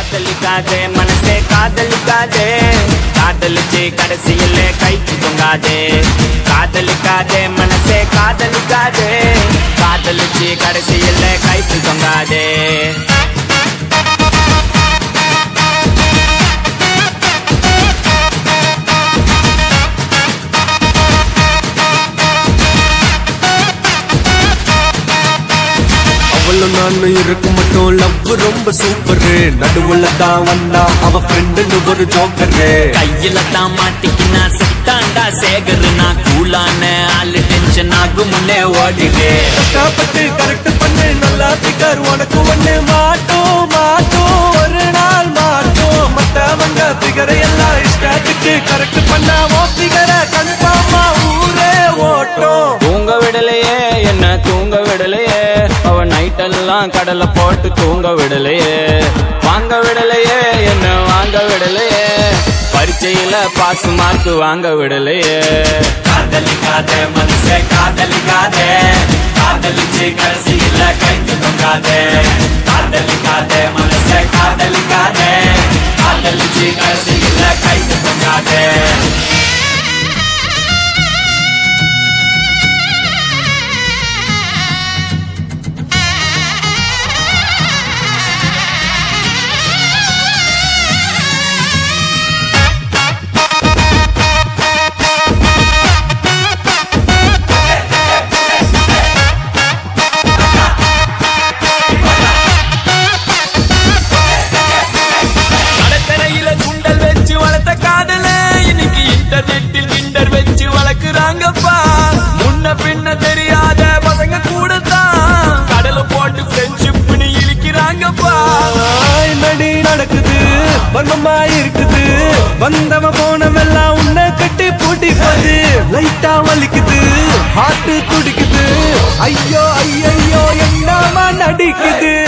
காதலிக்காதே மனசே காதலிக்காதே காதலிச்சு கடைசியிலே கைக்கு தொங்காதே காதலிக்காதே மனசே காதலிக்காதே காதலிச்சு கடைசியிலே கைக்கு தொங்காதே அவளும் நானும் இருக்கும் மட்டும் லவ் ரொம்ப சூப்பரு நடுவுல தான் வந்தா அவ ஃப்ரெண்டுன்னு ஒரு ஜோக்கரு கையில தான் மாட்டிக்கினா செத்தாண்டா சேகர் நான் கூலான ஆளு டென்ஷன் ஆகும் முன்னே ஓடிடு கஷ்டப்பட்டு கரெக்ட் பண்ணு நல்லா பிகர் உனக்கு ஒண்ணு மாட்டோம் மாட்டோம் ஒரு நாள் மாட்டோம் மத்தவங்க பிகரை எல்லாம் இஷ்டத்துக்கு கரெக்ட் பண்ண ஓ பிகரை கன்ஃபார்மா ஊரே ஓட்டும் தூங்க விடலையே என்ன தூங்க விடலையே அவ நைட் எல்லாம் கடலை போட்டு தூங்க விடலையே வாங்க விடலையே என்ன வாங்க விடலையே பரீட்சையில பாஸ் மார்க் வாங்க விடலையே காதலிக்காதே மனசே காதலிக்காதே காதலிச்சு கடைசியில கைக்கு தொங்காதே காதலிக்காதே மனசே காதலிக்காதே காதலிச்சு கடைசியில கைக்கு தொங்காதே கடற்கரையில குண்டல் வச்சு வளர்த்த காதல இன்னைக்கு இன்டர்நெட்டில் கிண்டர் வச்சு வளர்க்குறாங்கப்பா முன்ன பின்ன தெரியாத பசங்க கூட தான் கடலை போட்டு ஃப்ரெண்ட்ஷிப்னு இழுக்கிறாங்கப்பா என்னடி நடக்குது வர்மமா இருக்குது வந்தவ போனவெல்லாம் உன்னை கட்டி பிடிப்பது லைட்டா வலிக்குது ஹார்ட் துடிக்குது ஐயோ ஐயோ என்னமா நடிக்குது